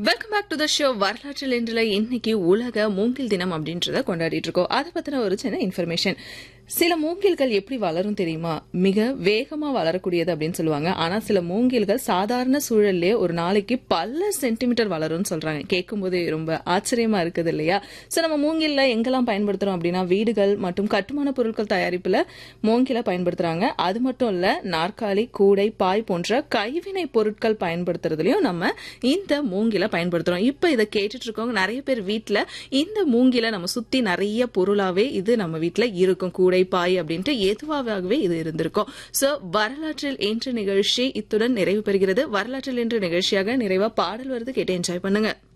welcome back to the show வரலாற்றில் இன்றுல இன்னைக்கு உலக மூங்கில் தினம் அப்படின்றத கொண்டாடிட்டு இருக்கோம் அதை பத்தின ஒரு சின்ன இன்ஃபர்மேஷன் சில மூங்கில்கள் எப்படி வளரும் தெரியுமா மிக வேகமா வளரக்கூடியது அப்படின்னு சொல்லுவாங்க ஆனா சில மூங்கில்கள் சாதாரண சூழல்லே ஒரு நாளைக்கு பல சென்டிமீட்டர் வளரும்னு சொல்றாங்க கேட்கும் போது ரொம்ப ஆச்சரியமா இருக்குது இல்லையா சோ நம்ம மூங்கில்ல எங்கெல்லாம் பயன்படுத்துறோம் அப்படின்னா வீடுகள் மற்றும் கட்டுமான பொருட்கள் தயாரிப்புல மூங்கில பயன்படுத்துறாங்க அது மட்டும் இல்ல நாற்காலி கூடை பாய் போன்ற கைவினை பொருட்கள் பயன்படுத்துறதுலயும் நம்ம இந்த மூங்கில பயன்படுத்துறோம் இப்ப இதை கேட்டுட்டு இருக்கவங்க நிறைய பேர் வீட்ல இந்த மூங்கில நம்ம சுத்தி நிறைய பொருளாவே இது நம்ம வீட்ல இருக்கும் கூடை பாய் அப்படின்ட்டு எதுவாகவே இது இருந்திருக்கும் சோ வரலாற்றில் இன்று நிகழ்ச்சி இத்துடன் நிறைவு பெறுகிறது வரலாற்றில் இன்று நிகழ்ச்சியாக நிறைவா பாடல் வருது கேட்டு என்ஜாய் பண்ணுங்க